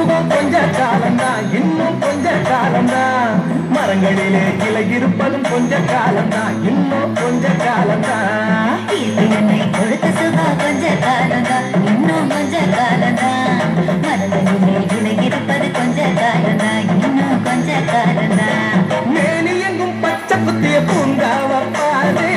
சுகம் கொஞ்ச காலம்தான் இன்னும் கொஞ்ச காலம்தான் மரங்களிலே கிளை இருப்பதும் கொஞ்ச காலம்தான் இன்னும் கொஞ்ச காலம்தான் இது என்னை கொடுத்த சுகம் கொஞ்ச காலம்தான் இன்னும் கொஞ்ச காலம்தான் மனதிலே விலகிருப்பது கொஞ்ச காலம்தான் இன்னும் கொஞ்ச காலம்தான் மேனி எங்கும் பச்சை குத்திய பூங்காவ பாரு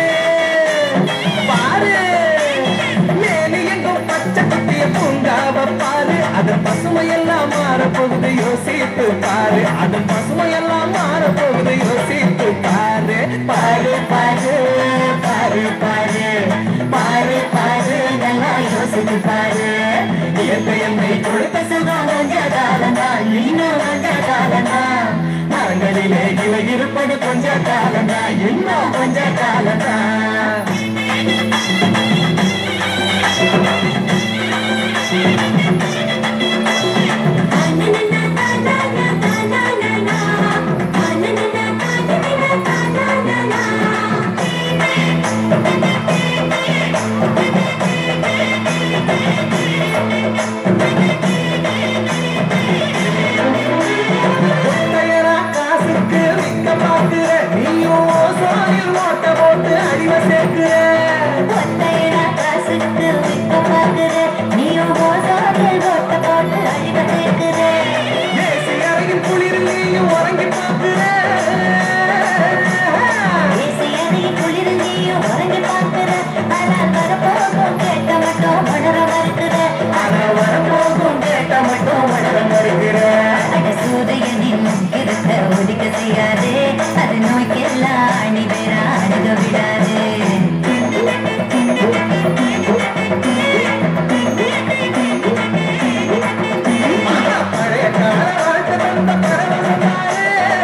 பாரு மேனி எங்கும் பச்சை குத்திய பூங்காவ பாரு அதன் பசுமையெல்லாம் மாறப்போகுது யோசித்து பாரு அதன் பசுமையெல்லாம் மாறப்போகுது யோசித்து பாரு பாரு பாரு பாரு பாரு பாரு பாரு நல்லா யோசித்து பாரு இயற்கை என்னை கொடுத்த சுகம் கொஞ்ச காலம்தான் இன்னும் கொஞ்ச காலம்தான் மரங்களிலே இலை இருப்பது கொஞ்ச காலம்தான் இன்னும் கொஞ்ச காலம்தான் ஒத்தையரா காசுக்கு விக்க பாக்குற நீயும் சோழில் ஓட்ட போட்டு அடிவ சேர்க்கிற ஒத்தையடா காசுக்கு விற்க பார்க்கிற நீயும் மோசத்தில் ஓட்ட போட்டு அழிவ சேர்க்கிற ஏசி அறையின் குளிரில் நீயும் உறங்கி பார்க்கிற தேசியனை குளிரில் நீயும் உறங்கி பார்க்கிற ஆனால் வரப்போகும் கேட்க மட்டும் உணர மறுக்கிற ஆனா வரப்போகும் கேட்ட மட்டும் வளர மறுக்கிற அட சூரியனின் இருக்க ஒதுக்க செய்யாது அது நோய்க்கெல்லாம் அணி பெற அணுக விடாது பழைய கால வாழ்க்கை தந்த பரவசமாறு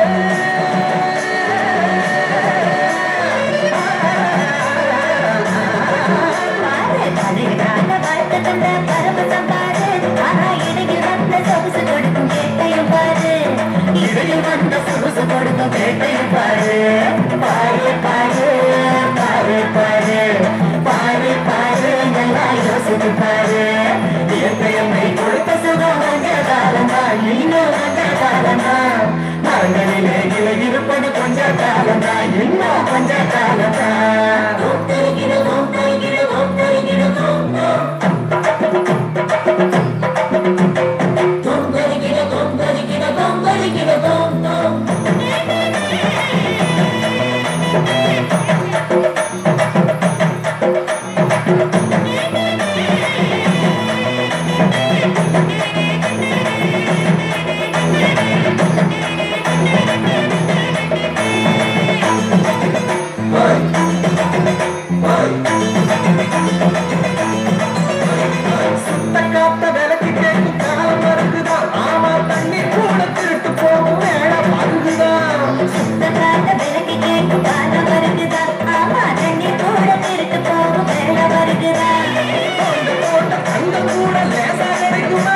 பாரு பழைய கால வாழ்க்கை தந்த பரவசம் பாரு ஆனா இடையில் வந்த சொகுசு கொடுக்கும் கேட்டையும் பாரு இடையில் வந்த சொகுசு கொடுக்கும் கேட்டையும் பாரு பாரு பாரு பாரு பாரு பாரு பாரு நல்லா யோசித்து பாரு இயற்கை என்னை கொடுத்த சுகம் கொஞ்ச காலமா இன்னும் கொஞ்ச காலமா மரங்களிலே இலை இருப்பது கொஞ்ச காலமா இன்னும் கொஞ்ச காலமா சுத்த காத்த விலைக்கு கேட்கும் காலம் வருகுதான் ஆமா தண்ணி கூட திருட்டு போகும் வேலை மருகுதான் சுத்தக்காத்த விலகி கேட்கும் காலம் வருகுதா ஆமா தண்ணி கூட திருட்டு போகும் வேலை வருகுதா கொண்டு போட்ட தங்கம் கூட லேசா கிடைக்குமா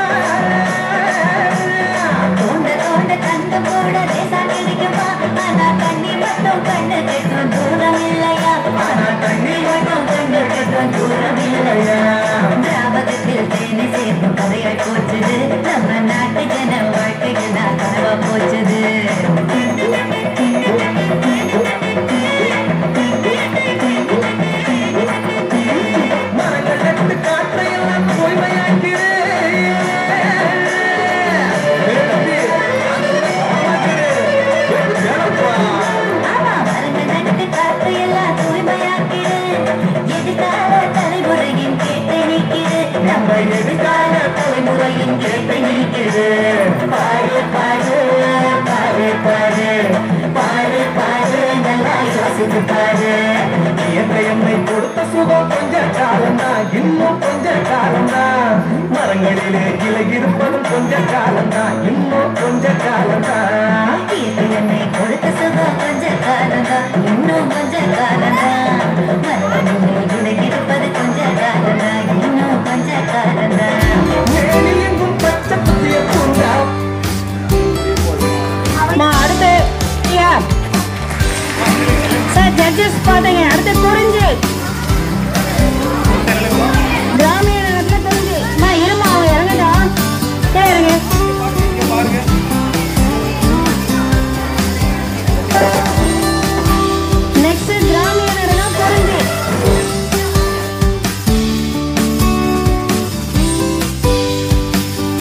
தோண்ட தோண்ட தங்கம் கூட லேசா கிடைக்குமா ஆனா தண்ணி மட்டும் கண்ணு கெட்டும் தூரம் இல்லையா ஆனா தண்ணி மட்டும் கண்டு கட்டும் தூரம் இல்லையா ஞாபகத்தில் தேனி சேர்க்கும் கதையாய் போச்சுது நம்ம நாட்டு ஜன வாழ்க்கையில் நான் கனவா போச்சுது மரங்கள் நட்டு காற்றை எல்லாம் தூய்மையாக்கிறேன் ஆமா மரங்கள் நட்டு காற்று எல்லாம் தூய்மையாக்கிடு எதிர்கால தலைமுறையின் கேட்டை நீக்கிடு நம்ம எதிர்கால தலைமுறையின் கேட்டை நீக்குது பாரு பாரு பாரு பாரு பாரு பாரு நல்லா யோசித்து பாரு இயற்கை என்னை கொடுத்த சுகம் கொஞ்ச காலம்தான் இன்னும் கொஞ்ச காலம்தான் மரங்களிலே கிளை இருப்பதும் கொஞ்ச காலம்தான் இன்னும் கொஞ்ச காலம்தான் இது என்னை கொடுத்த சுகம் கொஞ்ச காலம்தான் இன்னும் கொஞ்ச காலம்தான் மரங்களிலே விலகிருப்பது கொஞ்ச காலம்தான் இன்னும் கொஞ்ச காலம்தான் மேனி எங்கும் பச்சை புத்திய பூங்கா அம்மா அடுத்து சார் ஜட்ஜஸ் பார்த்தீங்க அடுத்து குறிஞ்சி